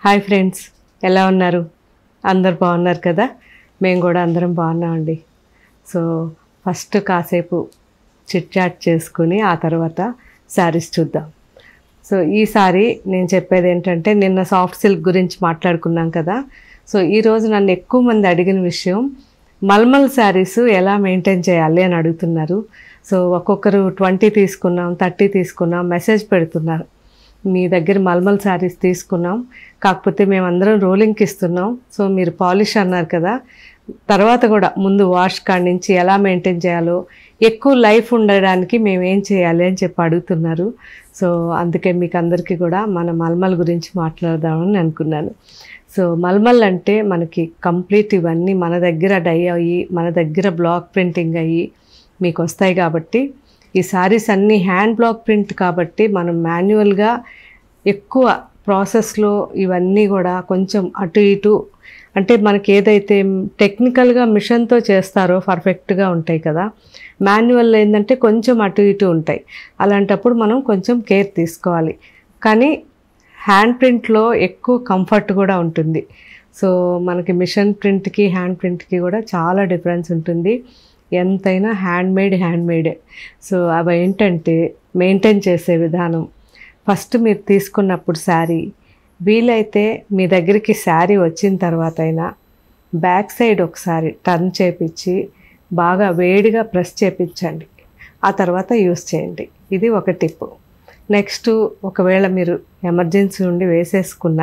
hi friends ఎలా ఉన్నారు అందరు బాగున్నారు కదా మేము కూడా అందరం బాగున్నామండి సో ఫస్ట్ కాసేపు చిట్ చాట్ చేసుకుని ఆ తర్వాత శారీస్ చూద్దాం సో ఈసారి నేను చెప్పేది ఏంటంటే నిన్న సాఫ్ట్ సిల్క్ గురించి మాట్లాడుకున్నాం కదా సో ఈరోజు నన్ను ఎక్కువ మంది అడిగిన విషయం మల్మల్ శారీస్ ఎలా మెయింటైన్ చేయాలి అని అడుగుతున్నారు సో ఒక్కొక్కరు ట్వంటీ తీసుకున్నాం థర్టీ తీసుకున్నాం మెసేజ్ పెడుతున్నారు మీ దగ్గర మల్మల్ శారీస్ తీసుకున్నాం కాకపోతే మేమందరం రోలింగ్కి ఇస్తున్నాం సో మీరు పాలిష్ అన్నారు కదా తర్వాత కూడా ముందు వాష్ కాడి నుంచి ఎలా మెయింటైన్ చేయాలో ఎక్కువ లైఫ్ ఉండడానికి మేము ఏం చేయాలి అని చెప్పి అడుగుతున్నారు సో అందుకే మీకు అందరికీ కూడా మన మల్మల్ గురించి మాట్లాడదామని అనుకున్నాను సో మల్మల్ అంటే మనకి కంప్లీట్ ఇవన్నీ మన దగ్గర డై అయ్యి మన దగ్గర బ్లాక్ ప్రింటింగ్ అయ్యి మీకు వస్తాయి కాబట్టి ఈ సారీస్ అన్నీ హ్యాండ్ బ్లాక్ ప్రింట్ కాబట్టి మనం మాన్యువల్గా ఎక్కువ ప్రాసెస్లో ఇవన్నీ కూడా కొంచెం అటు ఇటు అంటే మనకి ఏదైతే టెక్నికల్గా మిషన్తో చేస్తారో పర్ఫెక్ట్గా ఉంటాయి కదా మాన్యువల్ ఏంటంటే కొంచెం అటు ఇటు ఉంటాయి అలాంటప్పుడు మనం కొంచెం కేర్ తీసుకోవాలి కానీ హ్యాండ్ ప్రింట్లో ఎక్కువ కంఫర్ట్ కూడా ఉంటుంది సో మనకి మిషన్ ప్రింట్కి హ్యాండ్ ప్రింట్కి కూడా చాలా డిఫరెన్స్ ఉంటుంది ఎంతైనా హ్యాండ్ మేడ్ హ్యాండ్ మేడే సో అవి ఏంటంటే మెయింటైన్ చేసే విధానం ఫస్ట్ మీరు తీసుకున్నప్పుడు శారీ వీలైతే మీ దగ్గరికి శారీ వచ్చిన తర్వాత అయినా బ్యాక్ సైడ్ ఒకసారి టర్న్ చేపించి బాగా వేడిగా ప్రెస్ చేపించండి ఆ తర్వాత యూస్ చేయండి ఇది ఒక టిప్ నెక్స్ట్ ఒకవేళ మీరు ఎమర్జెన్సీ ఉండి వేసేసుకున్న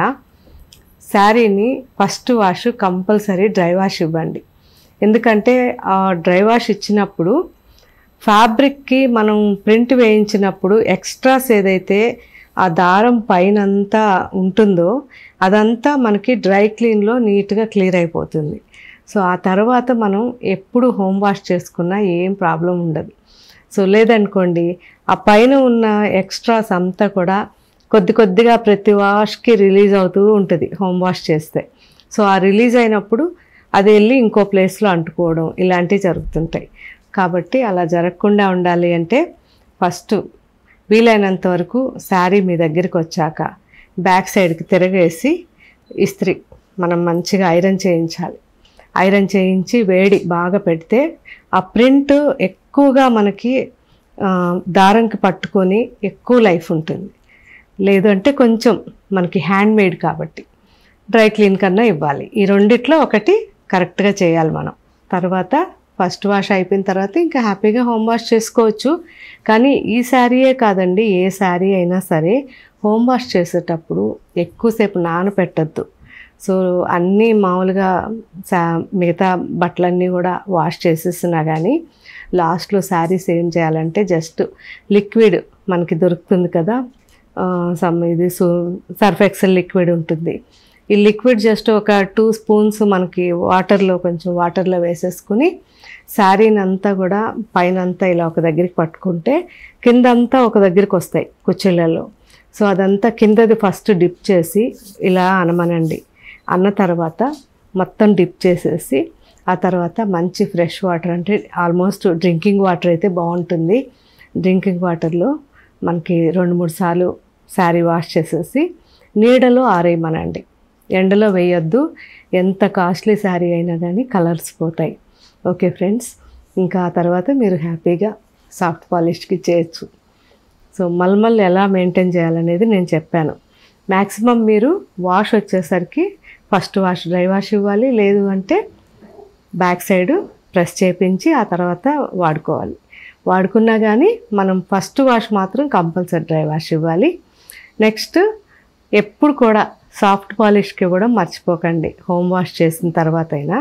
శారీని first wash compulsory dry wash ఇవ్వండి ఎందుకంటే ఆ డ్రై వాష్ ఇచ్చినప్పుడు ఫ్యాబ్రిక్కి మనం ప్రింట్ వేయించినప్పుడు ఎక్స్ట్రాస్ ఏదైతే ఆ దారం పైనంతా ఉంటుందో అదంతా మనకి డ్రై క్లీన్లో నీట్గా క్లియర్ అయిపోతుంది సో ఆ తర్వాత మనం ఎప్పుడు హోమ్ వాష్ చేసుకున్నా ఏం ప్రాబ్లం ఉండదు సో లేదనుకోండి ఆ పైన ఉన్న ఎక్స్ట్రాస్ అంతా కూడా కొద్ది కొద్దిగా ప్రతి వాష్కి రిలీజ్ అవుతూ ఉంటుంది హోమ్ వాష్ చేస్తే సో ఆ రిలీజ్ అయినప్పుడు అది వెళ్ళి ఇంకో ప్లేస్లో అంటుకోవడం ఇలాంటివి జరుగుతుంటాయి కాబట్టి అలా జరగకుండా ఉండాలి అంటే ఫస్ట్ వీలైనంత వరకు శారీ మీ దగ్గరికి వచ్చాక బ్యాక్ సైడ్కి తిరగేసి ఇస్త్రీ మనం మంచిగా ఐరన్ చేయించాలి ఐరన్ చేయించి వేడి బాగా పెడితే ఆ ప్రింట్ ఎక్కువగా మనకి ఆ, దారంకి పట్టుకొని ఎక్కువ లైఫ్ ఉంటుంది లేదు అంటే కొంచెం మనకి హ్యాండ్ మేడ్ కాబట్టి డ్రై క్లీన్ కన్నా ఇవ్వాలి ఈ రెండిట్లో ఒకటి కరెక్ట్గా చేయాలి మనం తర్వాత ఫస్ట్ వాష్ అయిపోయిన తర్వాత ఇంకా హ్యాపీగా హోమ్ వాష్ చేసుకోవచ్చు కానీ ఈ శారీయే కాదండి ఏ శారీ అయినా సరే హోమ్ వాష్ చేసేటప్పుడు ఎక్కువసేపు నానపెట్టద్దు సో అన్నీ మామూలుగా సా మిగతా బట్టలన్నీ కూడా వాష్ చేసేసినా కానీ లాస్ట్లో శారీస్ ఏం చేయాలంటే జస్ట్ లిక్విడ్ మనకి దొరుకుతుంది కదా ఆ, సమ్ ఇది సు సర్ఫ్ ఎక్సెల్ లిక్విడ్ ఉంటుంది ఈ లిక్విడ్ జస్ట్ ఒక టూ స్పూన్స్ మనకి వాటర్లో కొంచెం వాటర్లో వేసేసుకుని శారీని అంతా కూడా పైన అంతా ఇలా ఒక దగ్గరికి పట్టుకుంటే కిందంతా ఒక దగ్గరికి వస్తాయి కుర్చీలలో సో అదంతా కిందది ఫస్ట్ డిప్ చేసి ఇలా అనమనండి అన్న తర్వాత మొత్తం డిప్ చేసేసి ఆ తర్వాత మంచి ఫ్రెష్ వాటర్ అంటే ఆల్మోస్ట్ డ్రింకింగ్ వాటర్ అయితే బాగుంటుంది డ్రింకింగ్ వాటర్లో మనకి రెండు మూడు సార్లు శారీ వాష్ చేసేసి నీడలో ఆరేయమనండి ఎండలో వేయొద్దు ఎంత కాస్ట్లీ శారీ అయినా కానీ కలర్స్ పోతాయి ఓకే ఫ్రెండ్స్ ఇంకా ఆ తర్వాత మీరు హ్యాపీగా సాఫ్ట్ పాలిష్కి చేయొచ్చు సో మల్మల్ ఎలా మెయింటైన్ చేయాలనేది నేను చెప్పాను మ్యాక్సిమం మీరు వాష్ వచ్చేసరికి ఫస్ట్ వాష్ డ్రై వాష్ ఇవ్వాలి లేదు అంటే బ్యాక్ సైడ్ ప్రెస్ చేపించి ఆ తర్వాత వాడుకోవాలి వాడుకున్నా కానీ మనం ఫస్ట్ వాష్ మాత్రం కంపల్సరీ డ్రై వాష్ ఇవ్వాలి నెక్స్ట్ ఎప్పుడు కూడా సాఫ్ట్ పాలిష్కి ఇవ్వడం మర్చిపోకండి హోమ్ వాష్ చేసిన తర్వాత అయినా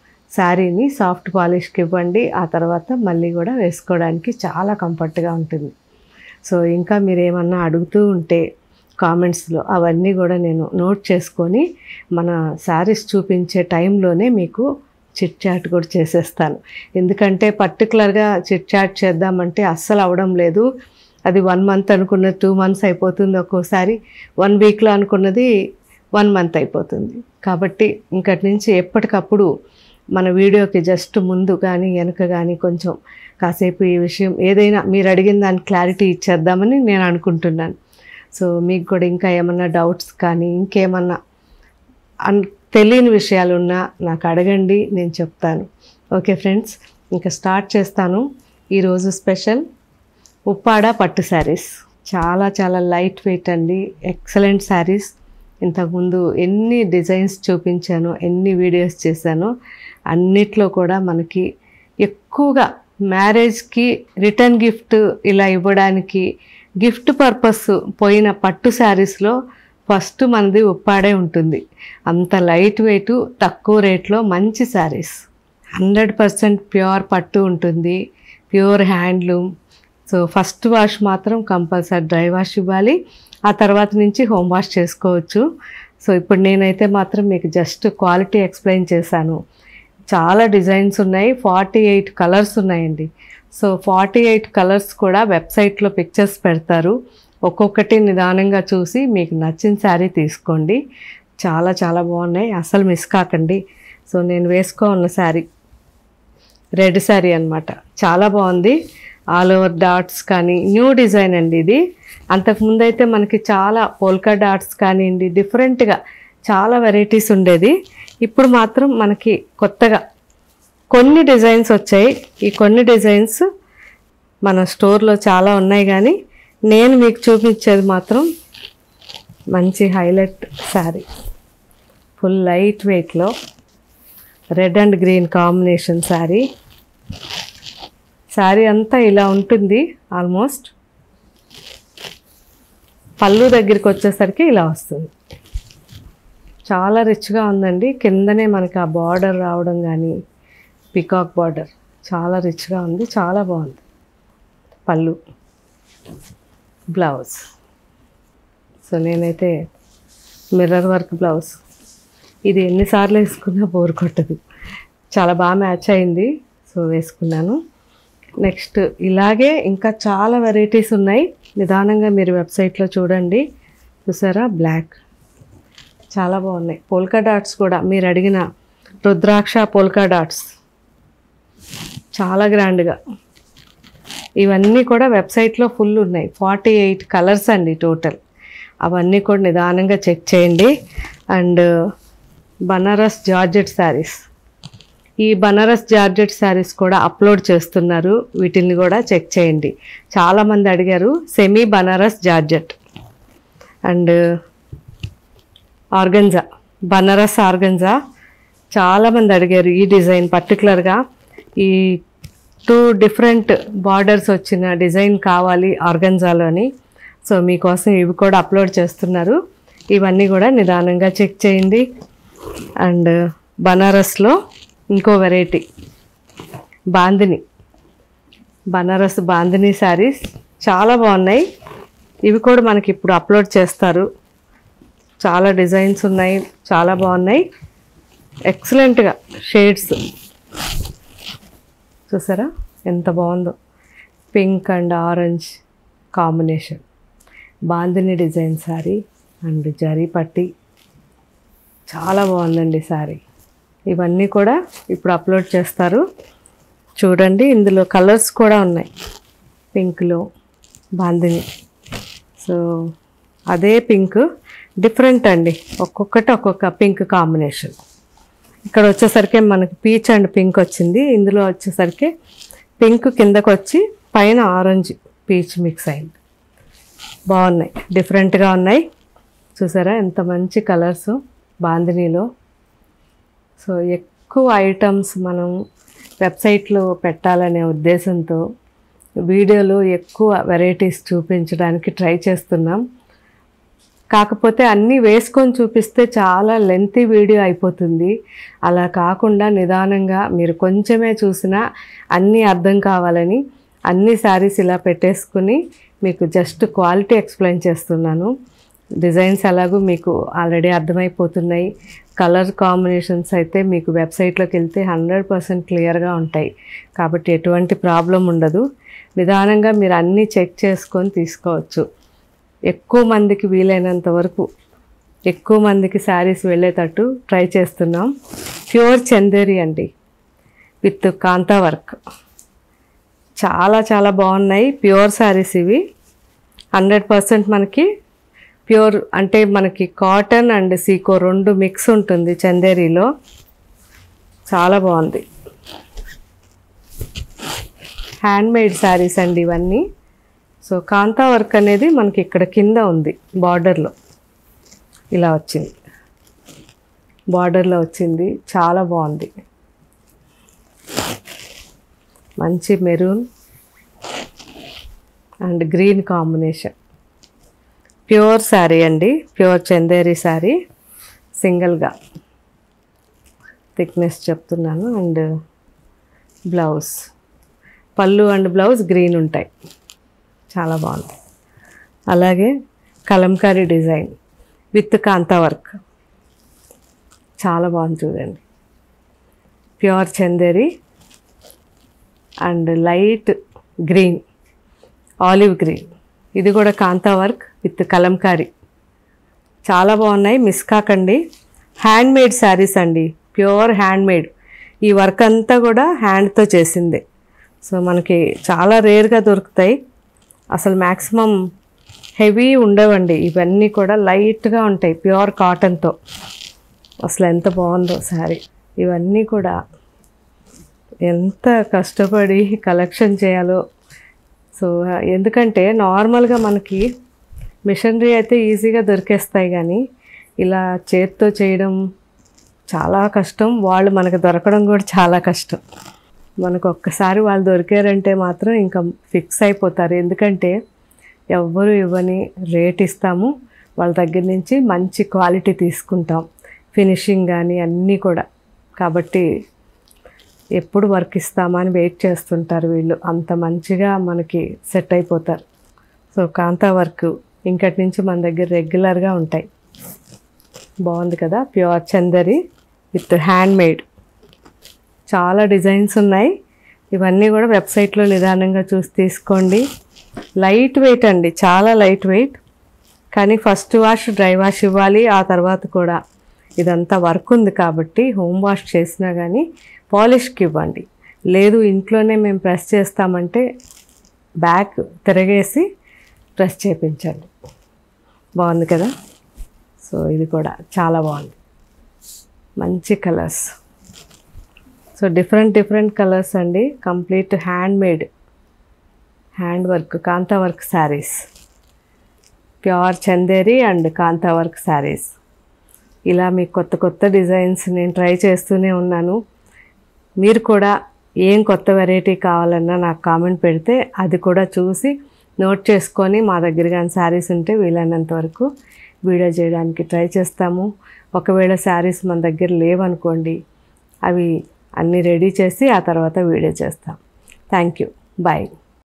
శారీని సాఫ్ట్ పాలిష్కి ఇవ్వండి ఆ తర్వాత మళ్ళీ కూడా వేసుకోవడానికి చాలా కంఫర్ట్గా ఉంటుంది సో ఇంకా మీరు ఏమన్నా అడుగుతూ ఉంటే కామెంట్స్లో అవన్నీ కూడా నేను నోట్ చేసుకొని మన శారీస్ చూపించే టైంలోనే మీకు చిట్ చాట్ కూడా చేసేస్తాను ఎందుకంటే పర్టికులర్గా చిట్ చాట్ చేద్దామంటే అస్సలు అవడం లేదు అది వన్ మంత్ అనుకున్నది టూ మంత్స్ అయిపోతుంది ఒక్కోసారి వన్ వీక్లో అనుకున్నది వన్ మంత్ అయిపోతుంది కాబట్టి ఇంకటి నుంచి ఎప్పటికప్పుడు మన వీడియోకి జస్ట్ ముందు కానీ వెనక కానీ కొంచెం కాసేపు ఈ విషయం ఏదైనా మీరు అడిగిన దానికి క్లారిటీ ఇచ్చేద్దామని నేను అనుకుంటున్నాను సో మీకు కూడా ఇంకా ఏమన్నా డౌట్స్ కానీ ఇంకేమన్నా అన్ తెలియని విషయాలు ఉన్నా నాకు అడగండి నేను చెప్తాను ఓకే ఫ్రెండ్స్ ఇంకా స్టార్ట్ చేస్తాను ఈరోజు స్పెషల్ ఉప్పాడ పట్టు శారీస్ చాలా చాలా లైట్ వెయిట్ అండి ఎక్సలెంట్ శారీస్ ఇంతకుముందు ఎన్ని డిజైన్స్ చూపించానో ఎన్ని వీడియోస్ చేశానో అన్నిట్లో కూడా మనకి ఎక్కువగా మ్యారేజ్కి రిటర్న్ గిఫ్ట్ ఇలా ఇవ్వడానికి గిఫ్ట్ పర్పస్ పోయిన పట్టు శారీస్లో ఫస్ట్ మనది ఉప్పాడే ఉంటుంది అంత లైట్ వెయిట్ తక్కువ రేట్లో మంచి శారీస్ హండ్రెడ్ పర్సెంట్ ప్యూర్ పట్టు ఉంటుంది pure handloom so first wash మాత్రం కంపల్సరీ డ్రై వాష్ ఇవ్వాలి ఆ తర్వాత నుంచి హోమ్ వాష్ చేసుకోవచ్చు సో ఇప్పుడు నేనైతే మాత్రం మీకు జస్ట్ క్వాలిటీ ఎక్స్ప్లెయిన్ చేశాను చాలా డిజైన్స్ ఉన్నాయి ఫార్టీ ఎయిట్ కలర్స్ ఉన్నాయండి సో ఫార్టీ ఎయిట్ కలర్స్ కూడా వెబ్సైట్లో పిక్చర్స్ పెడతారు ఒక్కొక్కటి నిదానంగా చూసి మీకు నచ్చిన శారీ తీసుకోండి చాలా చాలా బాగున్నాయి అసలు మిస్ కాకండి సో నేను వేసుకో ఉన్న శారీ రెడ్ శారీ అనమాట చాలా బాగుంది ఆల్ ఓవర్ డాట్స్ కానీ న్యూ డిజైన్ అండి ఇది అంతకుముందు అయితే మనకి చాలా పోల్కా డాట్స్ కానివ్వండి డిఫరెంట్గా చాలా వెరైటీస్ ఉండేది ఇప్పుడు మాత్రం మనకి కొత్తగా కొన్ని డిజైన్స్ వచ్చాయి ఈ కొన్ని డిజైన్స్ మన స్టోర్లో చాలా ఉన్నాయి కానీ నేను మీకు చూపించేది మాత్రం మంచి హైలైట్ శారీ ఫుల్ లైట్ వెయిట్లో red and green combination sari sari అంతా ఇలా ఉంటుంది ఆల్మోస్ట్ పళ్ళు దగ్గరికి వచ్చేసరికి ఇలా వస్తుంది చాలా రిచ్గా ఉందండి కిందనే మనకి ఆ బార్డర్ రావడం కానీ పికాక్ బార్డర్ చాలా రిచ్గా ఉంది చాలా బాగుంది పళ్ళు బ్లౌజ్ సో నేనైతే మిర్రర్ వర్క్ బ్లౌజ్ ఇది ఎన్నిసార్లు వేసుకున్నా బోర్ కొట్టదు చాలా బాగా మ్యాచ్ అయింది సో వేసుకున్నాను నెక్స్ట్ ఇలాగే ఇంకా చాలా వెరైటీస్ ఉన్నాయి నిదానంగా మీరు వెబ్సైట్లో చూడండి చూసారా బ్లాక్ చాలా బాగున్నాయి పోల్కా డాట్స్ కూడా మీరు అడిగిన రుద్రాక్ష పోల్కా డాట్స్ చాలా గ్రాండ్గా ఇవన్నీ కూడా వెబ్సైట్లో ఫుల్ ఉన్నాయి ఫార్టీ ఎయిట్ కలర్స్ అండి టోటల్ అవన్నీ కూడా నిదానంగా చెక్ చేయండి అండ్ బనారస్ జార్జెట్ శారీస్ ఈ బనారస్ జార్జెట్ శారీస్ కూడా అప్లోడ్ చేస్తున్నారు వీటిని కూడా చెక్ చేయండి చాలామంది అడిగారు semi Banaras georgette and organza Banaras organza చాలామంది అడిగారు ఈ డిజైన్ పర్టికులర్గా ఈ టూ డిఫరెంట్ బార్డర్స్ వచ్చిన డిజైన్ కావాలి ఆర్గంజాలోని సో మీకోసం ఇవి కూడా అప్లోడ్ చేస్తున్నారు ఇవన్నీ కూడా నిదానంగా చెక్ చేయండి అండ్ బనారస్లో ఇంకో వెరైటీ బాందిని బనారస్ బాందిని శారీస్ చాలా బాగున్నాయి ఇవి కూడా మనకి ఇప్పుడు అప్లోడ్ చేస్తారు చాలా డిజైన్స్ ఉన్నాయి చాలా బాగున్నాయి ఎక్సలెంట్గా షేడ్స్ చూసారా ఎంత బాగుందో pink and orange combination bandhani design sari and zari పట్టి చాలా బాగుందండి శారీ ఇవన్నీ కూడా ఇప్పుడు అప్లోడ్ చేస్తారు చూడండి ఇందులో కలర్స్ కూడా ఉన్నాయి పింక్లో బాందిని సో అదే పింక్ డిఫరెంట్ అండి ఒక్కొక్కటి ఒక్కొక్క పింక్ కాంబినేషన్ ఇక్కడ వచ్చేసరికి మనకి పీచ్ అండ్ పింక్ వచ్చింది ఇందులో వచ్చేసరికి పింక్ కిందకు వచ్చి పైన ఆరెంజ్ పీచ్ మిక్స్ అయింది బాగున్నాయి డిఫరెంట్గా ఉన్నాయి చూసారా ఎంత మంచి కలర్స్ బాందినీలో సో ఎక్కువ ఐటమ్స్ మనం వెబ్సైట్లో పెట్టాలనే ఉద్దేశంతో వీడియోలో ఎక్కువ వెరైటీస్ చూపించడానికి ట్రై చేస్తున్నాం కాకపోతే అన్నీ వేసుకొని చూపిస్తే చాలా లెంతీ వీడియో అయిపోతుంది అలా కాకుండా నిదానంగా మీరు కొంచెమే చూసినా అన్నీ అర్థం కావాలని అన్ని శారీస్ ఇలా పెట్టేసుకుని మీకు జస్ట్ క్వాలిటీ ఎక్స్ప్లెయిన్ చేస్తున్నాను డిజైన్స్ ఎలాగో మీకు ఆల్రెడీ అర్థమైపోతున్నాయి కలర్ కాంబినేషన్స్ అయితే మీకు వెబ్సైట్లోకి వెళ్తే హండ్రెడ్ పర్సెంట్ క్లియర్గా ఉంటాయి కాబట్టి ఎటువంటి ప్రాబ్లం ఉండదు నిదానంగా మీరు అన్నీ చెక్ చేసుకొని తీసుకోవచ్చు ఎక్కువ మందికి వీలైనంత వరకు ఎక్కువ మందికి శారీస్ వెళ్ళేటట్టు ట్రై చేస్తున్నాం ప్యూర్ చందేరి అండి విత్ కాంతా వర్క్ చాలా చాలా బాగున్నాయి ప్యూర్ శారీస్ ఇవి హండ్రెడ్ పర్సెంట్ మనకి ప్యూర్ అంటే మనకి కాటన్ అండ్ సీకో రెండు మిక్స్ ఉంటుంది చందేరిలో చాలా బాగుంది హ్యాండ్ మేడ్ శారీస్ అండి ఇవన్నీ సో కాంతా వర్క్ అనేది మనకి ఇక్కడ కింద ఉంది బార్డర్లో ఇలా వచ్చింది బార్డర్లో వచ్చింది చాలా బాగుంది మంచి maroon and green combination pure sari అండి ప్యూర్ చందేరి శారీ సింగిల్గా థిక్నెస్ చెప్తున్నాను and blouse pallu and blouse green ఉంటాయి చాలా బాగుంది అలాగే kalamkari design with kantha work చాలా బాగుంది చూడండి pure Chanderi and light green olive green ఇది కూడా కాంతా వర్క్ విత్ కలంకారీ చాలా బాగున్నాయి మిస్ కాకండి హ్యాండ్ మేడ్ శారీస్ అండి ప్యూర్ హ్యాండ్ మేడ్ ఈ వర్క్ అంతా కూడా హ్యాండ్తో చేసిందే సో మనకి చాలా రేర్గా దొరుకుతాయి అసలు మ్యాక్సిమం హెవీ ఉండవండి ఇవన్నీ కూడా లైట్గా ఉంటాయి ప్యూర్ కాటన్తో అసలు ఎంత బాగుందో శారీ ఇవన్నీ కూడా ఎంత కష్టపడి కలెక్షన్ చేయాలో సో ఎందుకంటే నార్మల్గా మనకి మిషనరీ అయితే ఈజీగా దొరికేస్తాయి కానీ ఇలా చేత్తో చేయడం చాలా కష్టం వాళ్ళు మనకు దొరకడం కూడా చాలా కష్టం మనకు ఒక్కసారి వాళ్ళు దొరికారంటే మాత్రం ఇంకా ఫిక్స్ అయిపోతారు ఎందుకంటే ఎవ్వరు ఇవ్వని రేట్ ఇస్తాము వాళ్ళ దగ్గర నుంచి మంచి క్వాలిటీ తీసుకుంటాం ఫినిషింగ్ కానీ అన్నీ కూడా కాబట్టి ఎప్పుడు వర్క్ ఇస్తామా అని వెయిట్ చేస్తుంటారు వీళ్ళు అంత మంచిగా మనకి సెట్ అయిపోతారు సో కాంతా వర్క్ ఇంకటి నుంచి మన దగ్గర రెగ్యులర్గా ఉంటాయి బాగుంది కదా pure Chanderi with hand made చాలా డిజైన్స్ ఉన్నాయి ఇవన్నీ కూడా వెబ్సైట్లో నిదానంగా చూసి తీసుకోండి లైట్ వెయిట్ అండి చాలా లైట్ వెయిట్ కానీ ఫస్ట్ వాష్ డ్రై వాష్ ఇవ్వాలి ఆ తర్వాత కూడా ఇదంతా వర్క్ ఉంది కాబట్టి హోమ్ వాష్ చేసినా కానీ పాలిష్కి ఇవ్వండి లేదు ఇంట్లోనే మేము ప్రెస్ చేస్తామంటే బ్యాక్ తిరగేసి ప్రెస్ చేయించండి బాగుంది కదా సో ఇది కూడా చాలా బాగుంది మంచి colours so different different colours అండి complete hand made hand work kantha work saris pure Chanderi and kantha work saris ఇలా మీకు కొత్త కొత్త డిజైన్స్ నేను ట్రై చేస్తూనే ఉన్నాను మీరు కూడా ఏం కొత్త వెరైటీ కావాలన్నా నాకు కామెంట్ పెడితే అది కూడా చూసి నోట్ చేసుకొని మా దగ్గర కానీ శారీస్ ఉంటే వీలైనంత వరకు వీడియో చేయడానికి ట్రై చేస్తాము ఒకవేళ శారీస్ మన దగ్గర లేవనుకోండి అవి అన్నీ రెడీ చేసి ఆ తర్వాత వీడియో చేస్తాం థ్యాంక్ యూ బాయ్